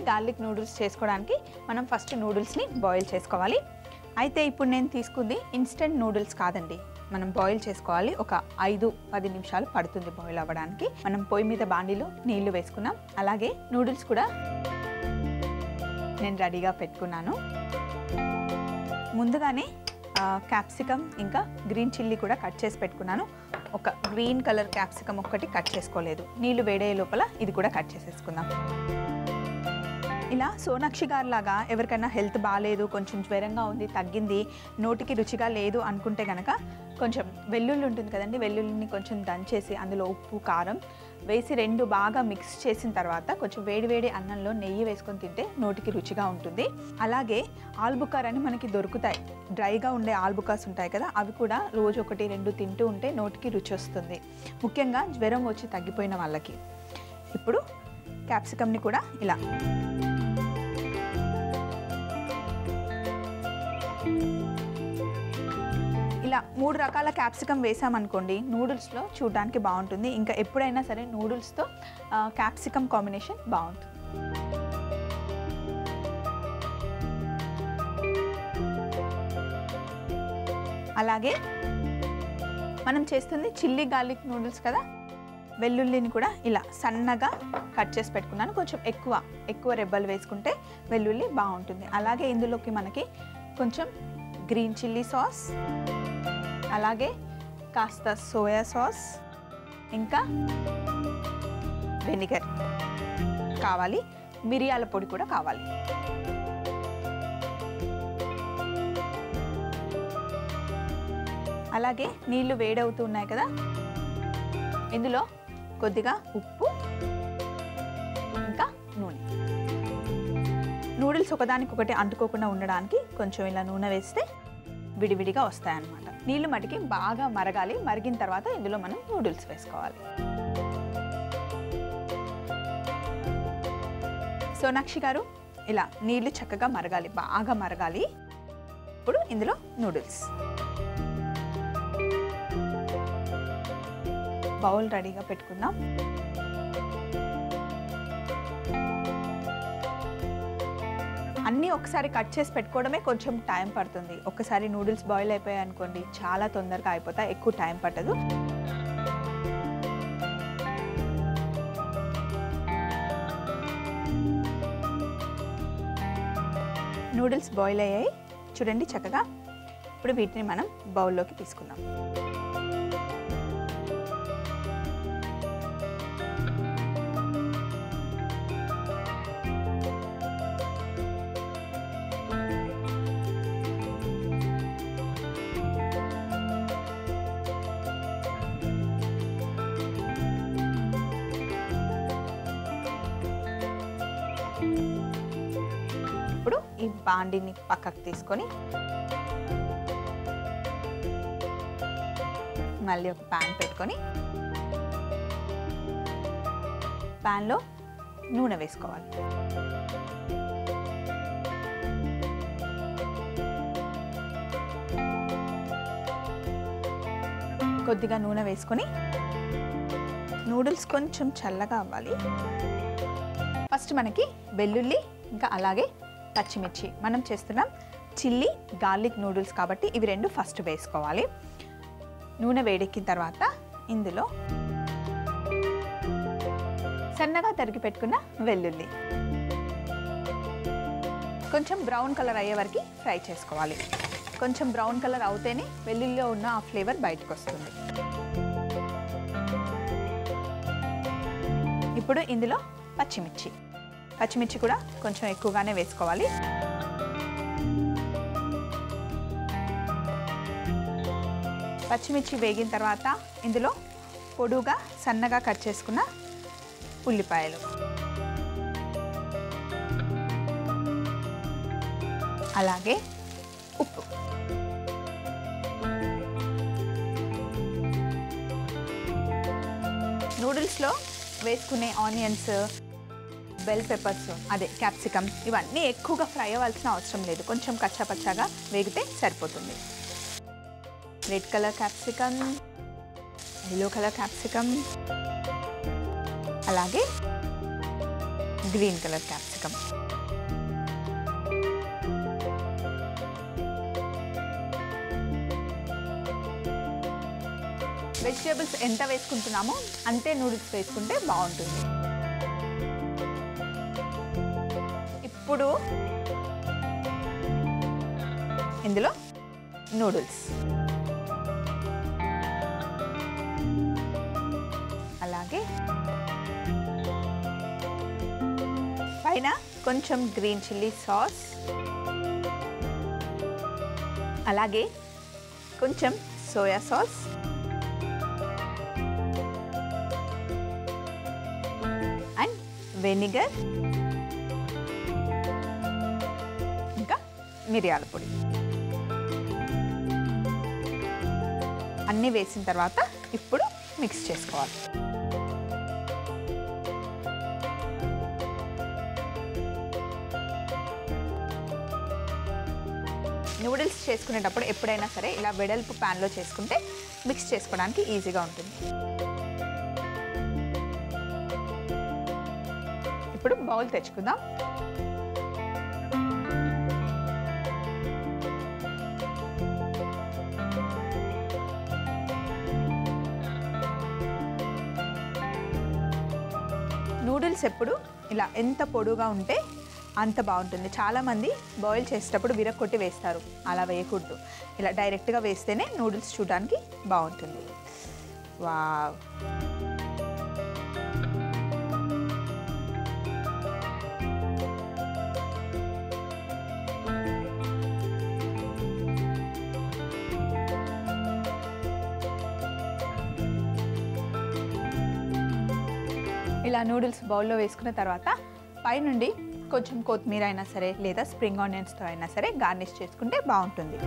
garlic noodles చేసుకోవడానికి మనం first నూడిల్స్ని boil చేసుకోవాలి అయితే ఇప్పుడు నేను తీసుకుంది ఇన్స్టెంట్ నూడిల్స్ కాదండి మనం బాయిల్ చేసుకోవాలి ఒక ఐదు పది నిమిషాలు పడుతుంది బాయిల్ అవ్వడానికి మనం పొయ్యి మీద బాండీలో నీళ్లు వేసుకున్నాం అలాగే నూడిల్స్ కూడా నేను రెడీగా పెట్టుకున్నాను ముందుగానే క్యాప్సికమ్ ఇంకా గ్రీన్ చిల్లీ కూడా కట్ చేసి పెట్టుకున్నాను ఒక గ్రీన్ కలర్ క్యాప్సికమ్ ఒక్కటి కట్ చేసుకోలేదు నీళ్లు వేడే లోపల ఇది కూడా కట్ చేసేసుకుందాం ఇలా సోనాక్షి గారు లాగా ఎవరికైనా హెల్త్ బాగాలేదు కొంచెం జ్వరంగా ఉంది తగ్గింది నోటికి రుచిగా లేదు అనుకుంటే కనుక కొంచెం వెల్లుల్లి ఉంటుంది కదండి వెల్లుల్లిని కొంచెం దంచేసి అందులో ఉప్పు కారం వేసి రెండు బాగా మిక్స్ చేసిన తర్వాత కొంచెం వేడివేడి అన్నంలో నెయ్యి వేసుకొని తింటే నోటికి రుచిగా ఉంటుంది అలాగే ఆల్బుకార్ అని మనకి దొరుకుతాయి డ్రైగా ఉండే ఆల్బుకాస్ ఉంటాయి కదా అవి కూడా రోజు ఒకటి రెండు తింటూ ఉంటే నోటికి రుచి వస్తుంది ముఖ్యంగా జ్వరం వచ్చి తగ్గిపోయిన వాళ్ళకి ఇప్పుడు క్యాప్సికమ్ని కూడా ఇలా ఇలా మూడు రకాల క్యాప్సికమ్ వేసామనుకోండి నూడిల్స్లో చూడడానికి బాగుంటుంది ఇంకా ఎప్పుడైనా సరే నూడిల్స్తో క్యాప్సికమ్ కాంబినేషన్ బాగుంటుంది అలాగే మనం చేస్తుంది చిల్లీ గార్లిక్ నూడిల్స్ కదా వెల్లుల్లిని కూడా ఇలా సన్నగా కట్ చేసి పెట్టుకున్నాను కొంచెం ఎక్కువ ఎక్కువ రెబ్బలు వేసుకుంటే వెల్లుల్లి బాగుంటుంది అలాగే ఇందులోకి మనకి కొంచెం గ్రీన్ చిల్లీ సాస్ అలాగే కాస్త సోయా సాస్ ఇంకా వెనిగర్ కావాలి మిరియాల పొడి కూడా కావాలి అలాగే నీళ్లు వేడవుతూ ఉన్నాయి కదా ఇందులో కొద్దిగా ఉప్పు ఇంకా నూనె నూడిల్స్ ఒకదానికొకటి అంటుకోకుండా ఉండడానికి కొంచెం ఇలా నూనె వేస్తే విడివిడిగా వస్తాయన్నమాట నీళ్లు మటుకి బాగా మరగాలి మరిగిన తర్వాత ఇందులో మనం నూడిల్స్ వేసుకోవాలి సోనాక్షి గారు ఇలా నీళ్లు చక్కగా మరగాలి బాగా మరగాలి ఇప్పుడు ఇందులో నూడిల్స్ బౌల్ రెడీగా పెట్టుకుందాం అన్నీ ఒకసారి కట్ చేసి పెట్టుకోవడమే కొంచెం టైం పడుతుంది ఒకసారి నూడిల్స్ బాయిల్ అయిపోయాయి అనుకోండి చాలా తొందరగా అయిపోతాయి ఎక్కువ టైం పట్టదు నూడిల్స్ బాయిల్ అయ్యాయి చూడండి చక్కగా ఇప్పుడు వీటిని మనం బౌల్లోకి తీసుకుందాం ఇప్పుడు ఈ బాండిని పక్కకు తీసుకొని మళ్ళీ ఒక ప్యాన్ పెట్టుకొని ప్యాన్లో నూనె వేసుకోవాలి కొద్దిగా నూనె వేసుకొని నూడిల్స్ కొంచెం చల్లగా అవ్వాలి ఫస్ట్ మనకి వెల్లుల్లి ఇంకా అలాగే పచ్చిమిర్చి మనం చేస్తున్నాం చిల్లీ గార్లిక్ నూడిల్స్ కాబట్టి ఇవి రెండు ఫస్ట్ వేసుకోవాలి నూనె వేడెక్కిన తర్వాత ఇందులో సన్నగా తరిగి పెట్టుకున్న వెల్లుల్లి కొంచెం బ్రౌన్ కలర్ అయ్యే వరకు ఫ్రై చేసుకోవాలి కొంచెం బ్రౌన్ కలర్ అవుతేనే వెల్లుల్లిలో ఉన్న ఆ ఫ్లేవర్ బయటకు వస్తుంది ఇప్పుడు ఇందులో పచ్చిమిర్చి పచ్చిమిర్చి కూడా కొంచెం ఎక్కువగానే వేసుకోవాలి పచ్చిమిర్చి వేగిన తర్వాత ఇందులో పొడుగా సన్నగా కట్ చేసుకున్న ఉల్లిపాయలు అలాగే ఉప్పు నూడిల్స్లో వేసుకునే ఆనియన్స్ బెల్ పెప్పర్స్ అదే క్యాప్సికమ్ ఇవన్నీ ఎక్కువగా ఫ్రై అవ్వాల్సిన అవసరం లేదు కొంచెం కచ్చాపచ్చాగా వేగితే సరిపోతుంది red colour capsicum yellow colour capsicum అలాగే గ్రీన్ కలర్ క్యాప్సికమ్ వెజిటేబుల్స్ ఎంత వేసుకుంటున్నామో అంతే నూడిల్స్ వేసుకుంటే బాగుంటుంది ఇప్పుడు ఇందులో నూడిల్స్ అలాగే పైన కొంచెం గ్రీన్ చిల్లీ సాస్ అలాగే కొంచెం సోయా సాస్ అండ్ వెనిగర్ ఇంకా మిరియాల పొడి అన్నీ వేసిన తర్వాత ఇప్పుడు మిక్స్ చేసుకోవాలి నూడిల్స్ చేసుకునేటప్పుడు ఎప్పుడైనా సరే ఇలా వెడల్పు ప్యాన్లో చేసుకుంటే మిక్స్ చేసుకోవడానికి ఈజీగా ఉంటుంది ఇప్పుడు బౌల్ తెచ్చుకుందాం నూడిల్స్ ఎప్పుడు ఇలా ఎంత పొడుగా ఉంటే అంత బాగుంటుంది చాలామంది బాయిల్ చేసేటప్పుడు విరక్కొట్టి వేస్తారు అలా వేయకూడదు ఇలా డైరెక్ట్గా వేస్తేనే నూడిల్స్ చూడడానికి బాగుంటుంది వావ్ ఇలా నూడిల్స్ బౌల్లో వేసుకున్న తర్వాత పైనుండి కొంచెం కొత్తిమీర అయినా సరే లేదా స్ప్రింగ్ ఆనియన్స్తో అయినా సరే గార్నిష్ చేసుకుంటే బాగుంటుంది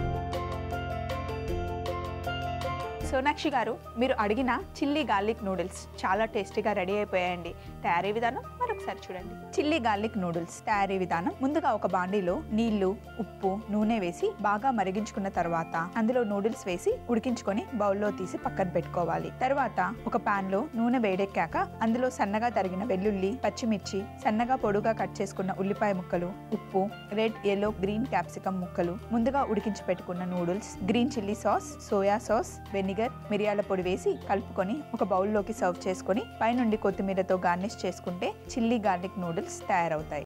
సోనాక్షి గారు మీరు అడిగిన చిల్లీ గార్లిక్ నూడిల్స్ చాలా టేస్టీగా రెడీ అయిపోయాయండి తయారీ విధానం మరొకసారి చూడండి చిల్లీ గార్లిక్ నూడిల్స్ తయారీ విధానం ముందుగా ఒక బాండీలో నీళ్లు ఉప్పు నూనె వేసి బాగా మరిగించుకున్న తర్వాత అందులో నూడిల్స్ వేసి ఉడికించుకొని బౌల్లో తీసి పక్కన పెట్టుకోవాలి తర్వాత ఒక పాన్ లో నూనె వేడెక్కాక అందులో సన్నగా తరిగిన వెల్లుల్లి పచ్చిమిర్చి సన్నగా పొడుగా కట్ చేసుకున్న ఉల్లిపాయ ముక్కలు ఉప్పు రెడ్ ఎల్లో గ్రీన్ క్యాప్సికమ్ ముక్కలు ముందుగా ఉడికించి పెట్టుకున్న noodles green chilli sauce soya sauce vinegar మిరియాల పొడి వేసి కలుపుకొని ఒక బౌల్లోకి సర్వ్ చేసుకొని పైనుండి కొత్తిమీరతో గార్నిష్ చేసుకుంటే చిల్లీ గార్లిక్ నూడిల్స్ తయారవుతాయి